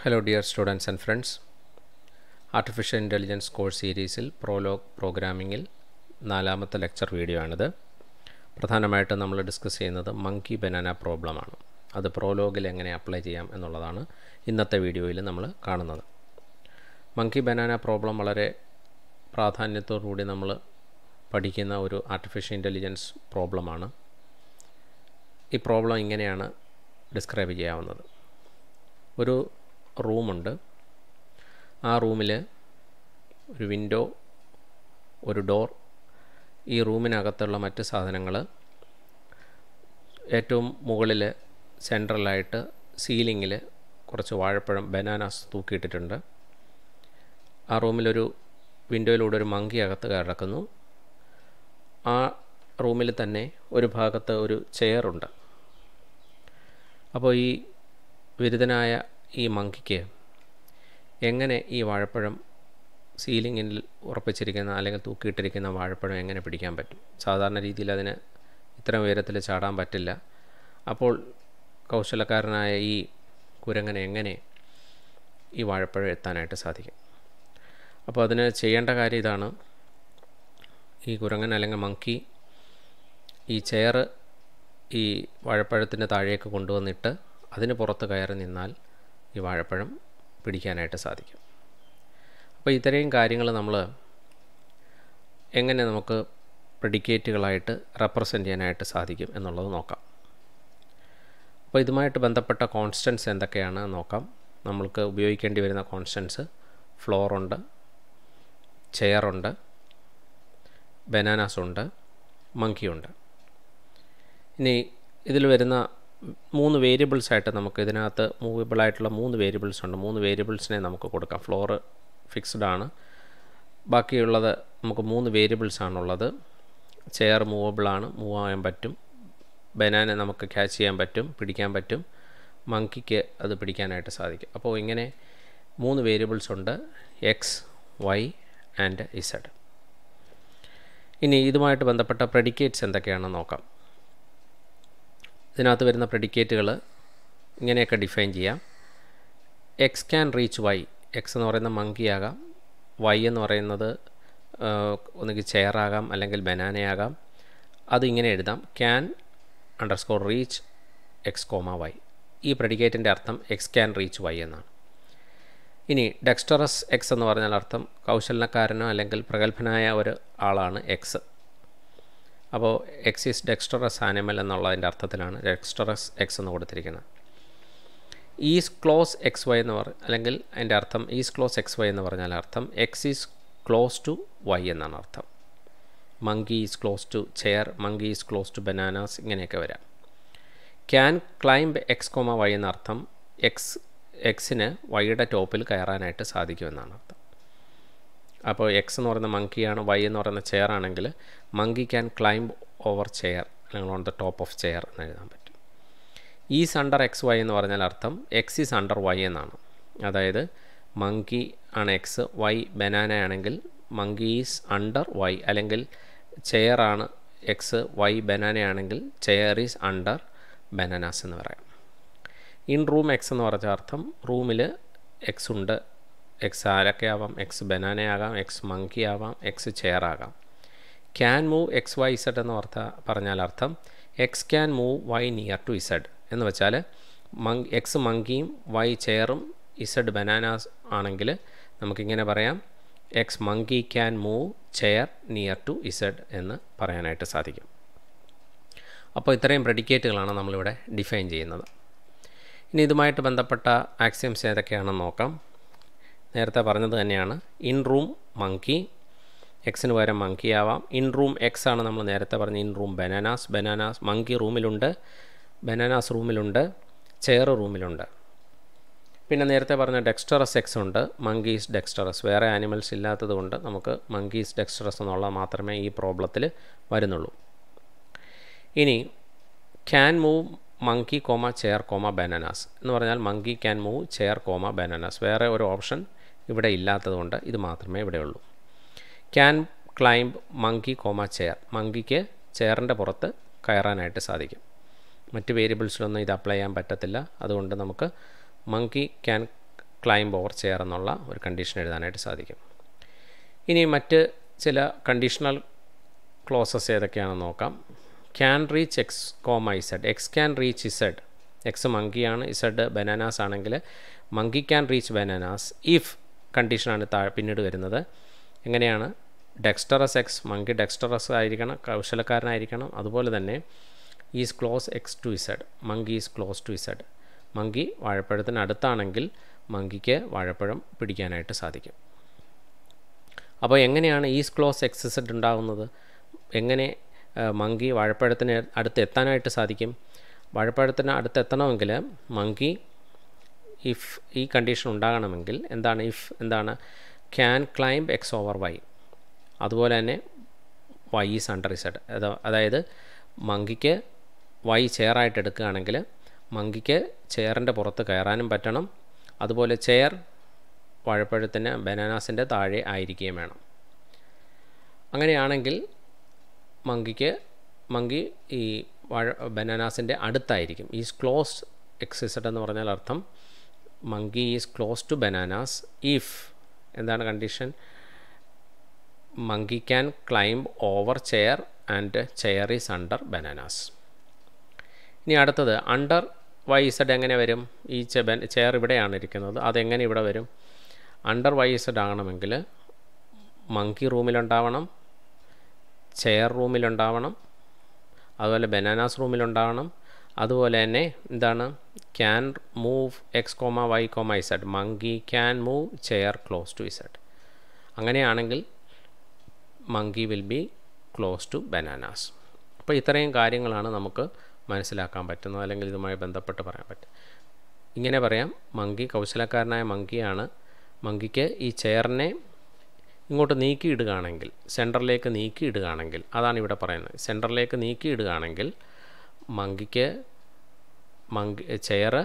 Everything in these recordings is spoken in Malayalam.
hello dear students and friends artificial intelligence course സീരീസിൽ പ്രോലോഗ് പ്രോഗ്രാമിങ്ങിൽ നാലാമത്തെ ലെക്ചർ വീഡിയോ ആണിത് പ്രധാനമായിട്ടും നമ്മൾ ഡിസ്കസ് ചെയ്യുന്നത് മങ്കി ബനാന പ്രോബ്ലമാണ് അത് പ്രോലോഗിൽ എങ്ങനെ അപ്ലൈ ചെയ്യാം എന്നുള്ളതാണ് ഇന്നത്തെ വീഡിയോയിൽ നമ്മൾ കാണുന്നത് മങ്കി ബനാന പ്രോബ്ലം വളരെ പ്രാധാന്യത്തോടുകൂടി നമ്മൾ പഠിക്കുന്ന ഒരു ആർട്ടിഫിഷ്യൽ ഇൻ്റലിജൻസ് പ്രോബ്ലമാണ് ഈ പ്രോബ്ലം ഇങ്ങനെയാണ് ഡിസ്ക്രൈബ് ചെയ്യാവുന്നത് ഒരു റൂമുണ്ട് ആ റൂമിൽ ഒരു വിൻഡോ ഒരു ഡോർ ഈ റൂമിനകത്തുള്ള മറ്റ് സാധനങ്ങൾ ഏറ്റവും മുകളിൽ സെൻട്രലായിട്ട് സീലിങ്ങിൽ കുറച്ച് വാഴപ്പഴം ബനാനാസ് തൂക്കിയിട്ടിട്ടുണ്ട് ആ റൂമിലൊരു വിൻഡോയിലൂടെ ഒരു മങ്കി അകത്ത് കിടക്കുന്നു ആ റൂമിൽ തന്നെ ഒരു ഭാഗത്ത് ഒരു ചെയറുണ്ട് അപ്പോൾ ഈ ബിരുദനായ ഈ മങ്കിക്ക് എങ്ങനെ ഈ വാഴപ്പഴം സീലിങ്ങിൽ ഉറപ്പിച്ചിരിക്കുന്ന അല്ലെങ്കിൽ തൂക്കിയിട്ടിരിക്കുന്ന വാഴപ്പഴം എങ്ങനെ പിടിക്കാൻ പറ്റും സാധാരണ രീതിയിൽ അതിന് ഇത്ര ഉയരത്തിൽ ചാടാൻ പറ്റില്ല അപ്പോൾ കൗശലക്കാരനായ ഈ കുരങ്ങനെ എങ്ങനെ ഈ വാഴപ്പഴം എത്താനായിട്ട് സാധിക്കും അപ്പോൾ അതിന് ചെയ്യേണ്ട കാര്യം ഇതാണ് ഈ കുരങ്ങൻ അല്ലെങ്കിൽ മങ്കി ഈ ചെയർ ഈ വാഴപ്പഴത്തിൻ്റെ താഴേക്ക് കൊണ്ടുവന്നിട്ട് അതിന് പുറത്ത് കയറി നിന്നാൽ ഈ വാഴപ്പഴം പിടിക്കാനായിട്ട് സാധിക്കും അപ്പോൾ ഇത്രയും കാര്യങ്ങൾ നമ്മൾ എങ്ങനെ നമുക്ക് പ്രെഡിക്കേറ്റുകളായിട്ട് റെപ്രസെൻ്റ് ചെയ്യാനായിട്ട് സാധിക്കും എന്നുള്ളത് നോക്കാം അപ്പോൾ ഇതുമായിട്ട് ബന്ധപ്പെട്ട കോൺസ്റ്റൻസ് എന്തൊക്കെയാണ് നോക്കാം നമ്മൾക്ക് ഉപയോഗിക്കേണ്ടി വരുന്ന കോൺസ്റ്റൻസ് ഫ്ലോറുണ്ട് ചെയറുണ്ട് ബനാനാസ് ഉണ്ട് മങ്കിയുണ്ട് ഇനി ഇതിൽ വരുന്ന മൂന്ന് വേരിയബിൾസ് ആയിട്ട് നമുക്ക് ഇതിനകത്ത് മൂവബിൾ ആയിട്ടുള്ള മൂന്ന് വേരിയബിൾസ് ഉണ്ട് മൂന്ന് വേരിയബിൾസിനെ നമുക്ക് കൊടുക്കാം ഫ്ലോറ് ഫിക്സ്ഡ് ആണ് ബാക്കിയുള്ളത് നമുക്ക് മൂന്ന് വേരിയബിൾസ് ആണുള്ളത് ചെയർ മൂവബിൾ ആണ് മൂവ് ചെയ്യാൻ പറ്റും ബനാന നമുക്ക് ക്യാച്ച് ചെയ്യാൻ പറ്റും പിടിക്കാൻ പറ്റും മങ്കിക്ക് അത് പിടിക്കാനായിട്ട് സാധിക്കും അപ്പോൾ ഇങ്ങനെ മൂന്ന് വേരിയബിൾസ് ഉണ്ട് എക്സ് വൈ ആൻഡ് ഇസഡ് ഇനി ഇതുമായിട്ട് ബന്ധപ്പെട്ട പ്രെഡിക്കേറ്റ്സ് എന്തൊക്കെയാണെന്ന് നോക്കാം ഇതിനകത്ത് വരുന്ന പ്രെഡിക്കേറ്റുകൾ ഇങ്ങനെയൊക്കെ ഡിഫൈൻ ചെയ്യാം X can reach Y X എന്ന് പറയുന്ന മങ്കിയാകാം വൈ എന്ന് പറയുന്നത് ഒന്നുകിൽ ചെയറാകാം അല്ലെങ്കിൽ ബനാനയാകാം അത് ഇങ്ങനെ എഴുതാം can underscore reach X comma Y ഈ പ്രെഡിക്കേറ്റിൻ്റെ അർത്ഥം എക്സ് ക്യാൻ റീച്ച് വൈ എന്നാണ് ഇനി ഡെക്സ്റ്ററസ് എക്സ് എന്ന് പറഞ്ഞാൽ അർത്ഥം കൗശലക്കാരനോ അല്ലെങ്കിൽ പ്രഗത്ഭനായ ഒരു ആളാണ് എക്സ് അപ്പോൾ എക്സ് ഈസ് ഡെക്സ്റ്ററസ് ആനിമൽ എന്നുള്ളതിൻ്റെ അർത്ഥത്തിലാണ് ഡെക്സ്റ്ററസ് എക്സ് എന്ന് കൊടുത്തിരിക്കുന്നത് ഈസ് ക്ലോസ് എക്സ് വൈ എന്ന് പറ അല്ലെങ്കിൽ അതിൻ്റെ അർത്ഥം ഈസ് ക്ലോസ് എക്സ് വൈ എന്ന് പറഞ്ഞാൽ അർത്ഥം X is close to Y എന്നാണ് അർത്ഥം monkey is close to chair monkey is close to bananas ഇങ്ങനെയൊക്കെ വരാം can climb X comma Y എന്ന അർത്ഥം എക്സ് എക്സിന് വൈയുടെ ടോപ്പിൽ കയറാനായിട്ട് സാധിക്കുമെന്നാണ് അർത്ഥം അപ്പോൾ എക്സ് എന്ന് പറയുന്ന മങ്കിയാണ് വൈ എന്ന് പറയുന്ന ചെയർ ആണെങ്കിൽ monkey can climb over chair അല്ലെങ്കിൽ on the top of chair എന്ന് എഴുതാൻ പറ്റും ഈസ് അണ്ടർ എക്സ് വൈ എന്ന് പറഞ്ഞാൽ അർത്ഥം എക്സ് ഈസ് അണ്ടർ വൈ എന്നാണ് അതായത് മങ്കി ആണ് എക്സ് വൈ ബനാന ആണെങ്കിൽ മങ്കി ഈസ് അണ്ടർ വൈ അല്ലെങ്കിൽ ചെയർ ആണ് എക്സ് വൈ ബനാന ആണെങ്കിൽ ചെയർ ഈസ് അണ്ടർ ബനാനാസ് എന്ന് പറയാം ഇൻ റൂം എക്സ് എന്ന് പറഞ്ഞ അർത്ഥം റൂമിൽ എക്സ് ഉണ്ട് എക്സ് ആരൊക്കെ ആവാം എക്സ് ബനാനയാകാം എക്സ് മങ്കി ആവാം എക്സ് ചെയർ ആകാം can move X Y Z എന്ന് അർത്ഥ പറഞ്ഞാൽ അർത്ഥം X can move Y near to Z എന്ന് വെച്ചാൽ മങ് എക്സ് മങ്കിയും വൈ ചെയറും ഇസഡ് ബനാനാസ് ആണെങ്കിൽ നമുക്കിങ്ങനെ പറയാം X monkey can move chair near to Z എന്ന് പറയാനായിട്ട് സാധിക്കും അപ്പോൾ ഇത്രയും പ്രെഡിക്കേറ്റുകളാണ് നമ്മളിവിടെ ഡിഫൈൻ ചെയ്യുന്നത് ഇനി ഇതുമായിട്ട് ബന്ധപ്പെട്ട ആക്സിയംസ് ഏതൊക്കെയാണെന്ന് നോക്കാം നേരത്തെ പറഞ്ഞത് തന്നെയാണ് ഇൻ റൂം മങ്കി എക്സിന് പകരം മങ്കി ആവാം ഇൻ റൂം എക്സ് ആണ് നമ്മൾ നേരത്തെ പറഞ്ഞ in room bananas bananas monkey റൂമിലുണ്ട് ബനാനാസ് റൂമിലുണ്ട് ചെയർ റൂമിലുണ്ട് പിന്നെ നേരത്തെ പറഞ്ഞ ഡെക്സ്റ്ററസ് എക്സ് ഉണ്ട് മങ്കീസ് ഡെക്സ്റ്ററസ് വേറെ ആനിമൽസ് ഇല്ലാത്തത് കൊണ്ട് നമുക്ക് മങ്കീസ് ഡെക്സ്റ്ററസ് എന്നുള്ള മാത്രമേ ഈ പ്രോബ്ലത്തിൽ വരുന്നുള്ളൂ ഇനി can move monkey comma chair comma bananas എന്ന് പറഞ്ഞാൽ monkey can move chair comma bananas വേറെ ഒരു ഓപ്ഷൻ ഇവിടെ ഇല്ലാത്തതുകൊണ്ട് ഇത് മാത്രമേ ഇവിടെ ഉള്ളൂ can climb monkey comma chair മങ്കിക്ക് ചെയറിൻ്റെ പുറത്ത് കയറാനായിട്ട് സാധിക്കും മറ്റ് വേരിയബിൾസിലൊന്നും ഇത് അപ്ലൈ ചെയ്യാൻ പറ്റത്തില്ല അതുകൊണ്ട് നമുക്ക് monkey can climb over chair എന്നുള്ള ഒരു കണ്ടീഷൻ എഴുതാനായിട്ട് സാധിക്കും ഇനി മറ്റ് ചില കണ്ടീഷണൽ ക്ലോസസ് ഏതൊക്കെയാണെന്ന് നോക്കാം can reach X comma Z X can reach Z X മങ്കിയാണ് ഇസഡ് ബനാനാസ് ആണെങ്കിൽ monkey can reach bananas if കണ്ടീഷനാണ് താഴെ പിന്നീട് വരുന്നത് എങ്ങനെയാണ് ഡെക്സ്റ്ററസ് എക്സ് മങ്കി ഡെക്സ്റ്ററസ് ആയിരിക്കണം കൗശലക്കാരനായിരിക്കണം അതുപോലെ തന്നെ is close X to Z monkey is close to Z monkey വാഴപ്പഴത്തിന് അടുത്താണെങ്കിൽ മങ്കിക്ക് വാഴപ്പഴം പിടിക്കാനായിട്ട് സാധിക്കും അപ്പോൾ എങ്ങനെയാണ് ഈസ് ക്ലോസ് എക്സ് ഇസഡ് ഉണ്ടാകുന്നത് എങ്ങനെ മങ്കി വാഴപ്പഴത്തിന് അടുത്ത് എത്താനായിട്ട് സാധിക്കും വാഴപ്പഴത്തിന് അടുത്ത് എത്തണമെങ്കിൽ മങ്കി ഇഫ് ഈ കണ്ടീഷൻ ഉണ്ടാകണമെങ്കിൽ എന്താണ് ഇഫ് എന്താണ് can climb X over Y അതുപോലെ തന്നെ വൈ ഈസ് അണ്ടർ ഇസഡ് അതായത് മങ്കിക്ക് വൈ ചെയറായിട്ട് എടുക്കുകയാണെങ്കിൽ മങ്കിക്ക് ചെയറിൻ്റെ പുറത്ത് കയറാനും പറ്റണം അതുപോലെ ചെയർ വാഴപ്പഴത്തിന് ബനാനാസിൻ്റെ താഴെ ആയിരിക്കുകയും വേണം അങ്ങനെയാണെങ്കിൽ മങ്കിക്ക് മങ്കി ഈ വാഴ ബനാനാസിൻ്റെ അടുത്തായിരിക്കും ഈസ് ക്ലോസ് എക്സിസഡ് എന്ന് പറഞ്ഞാൽ അർത്ഥം monkey is close to bananas if എന്താണ് condition monkey can climb over chair and chair is under bananas ഇനി അടുത്തത് അണ്ടർ വൈ ഇസഡ് എങ്ങനെ വരും ഈ ചെയർ ഇവിടെയാണ് ഇരിക്കുന്നത് അതെങ്ങനെ ഇവിടെ വരും അണ്ടർ വൈ ഇസഡ് ആകണമെങ്കിൽ മങ്കി റൂമിലുണ്ടാവണം ചെയർ റൂമിലുണ്ടാവണം അതുപോലെ ബനാനാസ് റൂമിലുണ്ടാവണം അതുപോലെ തന്നെ എന്താണ് can move X comma Y comma Z monkey can move chair close to Z അങ്ങനെയാണെങ്കിൽ monkey will be close to bananas അപ്പോൾ ഇത്രയും കാര്യങ്ങളാണ് നമുക്ക് മനസ്സിലാക്കാൻ പറ്റുന്നത് അല്ലെങ്കിൽ ഇതുമായി ബന്ധപ്പെട്ട് പറയാൻ പറ്റും ഇങ്ങനെ പറയാം മങ്കി കൗശലക്കാരനായ മങ്കിയാണ് മങ്കിക്ക് ഈ ചെയറിനെ ഇങ്ങോട്ട് നീക്കിയിടുകയാണെങ്കിൽ സെൻറ്ററിലേക്ക് നീക്കിയിടുകയാണെങ്കിൽ അതാണ് ഇവിടെ പറയുന്നത് സെൻറ്ററിലേക്ക് നീക്കിയിടുകയാണെങ്കിൽ മങ്കിക്ക് മങ്കി ചെയർ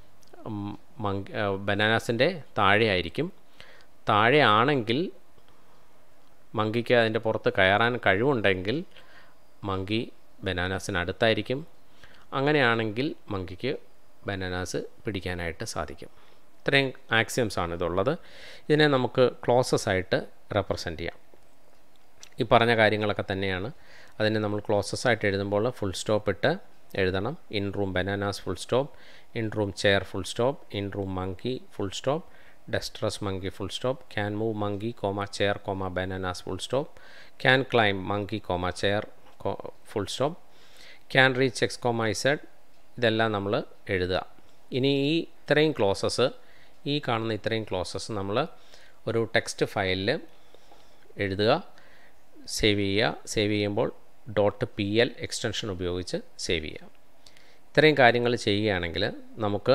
മങ്കി ബനാനാസിൻ്റെ താഴെയായിരിക്കും താഴെയാണെങ്കിൽ മങ്കിക്ക് അതിൻ്റെ പുറത്ത് കയറാൻ കഴിവുണ്ടെങ്കിൽ മങ്കി ബനാനാസിനടുത്തായിരിക്കും അങ്ങനെയാണെങ്കിൽ മങ്കിക്ക് ബനാനാസ് പിടിക്കാനായിട്ട് സാധിക്കും ഇത്രയും ആക്സിയംസ് ആണ് ഇതുള്ളത് ഇതിനെ നമുക്ക് ക്ലോസസ് ആയിട്ട് റെപ്രസെൻ്റ് ചെയ്യാം ഈ പറഞ്ഞ കാര്യങ്ങളൊക്കെ തന്നെയാണ് അതിനെ നമ്മൾ ക്ലോസസ് ആയിട്ട് എഴുതുമ്പോൾ ഫുൾ സ്റ്റോപ്പ് ഇട്ട് എഴുതണം in room bananas full stop in room chair full stop in room monkey full stop dexterous monkey full stop can move monkey comma chair comma bananas full stop can climb monkey comma chair full stop can reach X comma Z ഇതെല്ലാം നമ്മൾ എഴുതുക ഇനി ഈ ഇത്രയും ക്ലോസസ് ഈ കാണുന്ന ഇത്രയും ക്ലോസസ് നമ്മൾ ഒരു ടെക്സ്റ്റ് ഫയലിൽ എഴുതുക സേവ് ചെയ്യുക സേവ് ചെയ്യുമ്പോൾ ഡോട്ട് പി എൽ എക്സ്റ്റൻഷൻ ഉപയോഗിച്ച് സേവ് ചെയ്യുക ഇത്രയും കാര്യങ്ങൾ ചെയ്യുകയാണെങ്കിൽ നമുക്ക്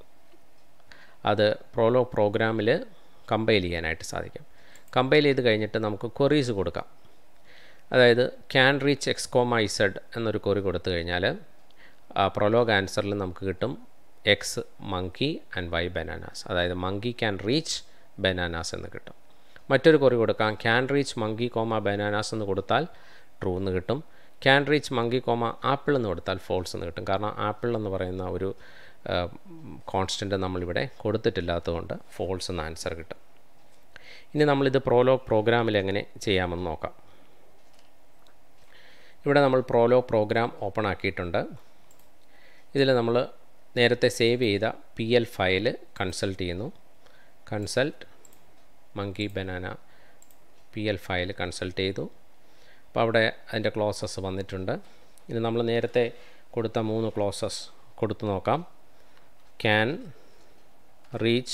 അത് പ്രോലോ പ്രോഗ്രാമിൽ കമ്പൈൽ ചെയ്യാനായിട്ട് സാധിക്കും കമ്പൈൽ ചെയ്ത് കഴിഞ്ഞിട്ട് നമുക്ക് ക്വറീസ് കൊടുക്കാം അതായത് can reach X comma Z എന്നൊരു ക്വറി കൊടുത്തു കഴിഞ്ഞാൽ പ്രൊലോഗ് ആൻസറിൽ നമുക്ക് കിട്ടും X monkey and Y bananas അതായത് മങ്കി ക്യാൻ റീച്ച് ബനാനാസ് എന്ന് കിട്ടും മറ്റൊരു കുറി കൊടുക്കാം can reach monkey comma bananas എന്ന് കൊടുത്താൽ ട്രൂ എന്ന് കിട്ടും can reach monkey comma apple എന്ന് കൊടുത്താൽ ഫോൾസ് എന്ന് കിട്ടും കാരണം ആപ്പിൾ എന്ന് പറയുന്ന ഒരു കോൺസ്റ്റൻ്റ് നമ്മളിവിടെ കൊടുത്തിട്ടില്ലാത്തതുകൊണ്ട് ഫോൾസ് എന്ന ആൻസർ കിട്ടും ഇനി നമ്മളിത് പ്രോലോ പ്രോഗ്രാമിൽ എങ്ങനെ ചെയ്യാമെന്ന് നോക്കാം ഇവിടെ നമ്മൾ പ്രോലോ പ്രോഗ്രാം ഓപ്പൺ ആക്കിയിട്ടുണ്ട് ഇതിൽ നമ്മൾ നേരത്തെ സേവ് ചെയ്ത പി എൽ ഫയൽ കൺസൾട്ട് ചെയ്യുന്നു consult monkey banana P L file consult ചെയ്തു അപ്പോൾ അവിടെ അതിൻ്റെ ക്ലോസസ് വന്നിട്ടുണ്ട് ഇനി നമ്മൾ നേരത്തെ കൊടുത്ത മൂന്ന് ക്ലോസസ് കൊടുത്തു നോക്കാം can reach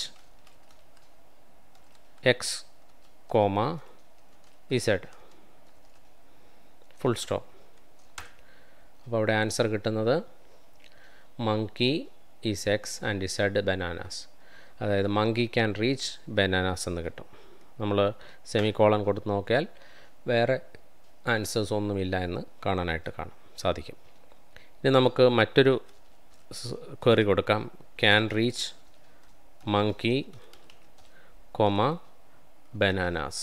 X comma Z full stop അപ്പോൾ അവിടെ ആൻസർ കിട്ടുന്നത് monkey is X and Z bananas അതായത് മങ്കി ക്യാൻ റീച്ച് ബനാനാസ് എന്ന് കിട്ടും നമ്മൾ സെമി കോളൻ കൊടുത്ത് നോക്കിയാൽ വേറെ ആൻസേഴ്സ് ഒന്നുമില്ല എന്ന് കാണാനായിട്ട് കാണാം സാധിക്കും ഇനി നമുക്ക് മറ്റൊരു ക്വറി കൊടുക്കാം can reach monkey comma bananas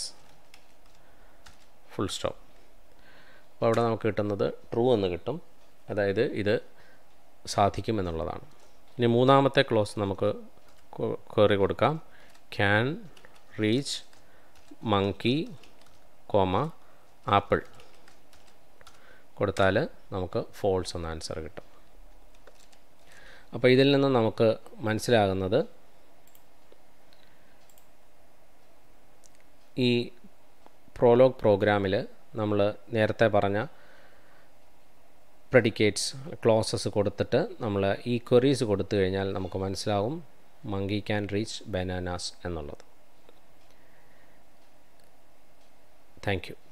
full stop അപ്പോൾ അവിടെ നമുക്ക് കിട്ടുന്നത് ട്രൂ എന്ന് കിട്ടും അതായത് ഇത് സാധിക്കുമെന്നുള്ളതാണ് ഇനി മൂന്നാമത്തെ ക്ലോസ് നമുക്ക് ക്വറി കൊടുക്കാം can reach monkey comma apple കൊടുത്താൽ നമുക്ക് ഫോൾസ് എന്ന ആൻസർ കിട്ടും അപ്പോൾ ഇതിൽ നിന്ന് നമുക്ക് മനസ്സിലാകുന്നത് ഈ പ്രോലോഗ് പ്രോഗ്രാമിൽ നമ്മൾ നേരത്തെ പറഞ്ഞ പ്രെഡിക്കേറ്റ്സ് ക്ലോസസ് കൊടുത്തിട്ട് നമ്മൾ ഈ ക്വറീസ് കൊടുത്തു കഴിഞ്ഞാൽ നമുക്ക് മനസ്സിലാവും മങ്കി ക്യാൻ റീച്ച് ബനാനാസ് എന്നുള്ളത് താങ്ക് യു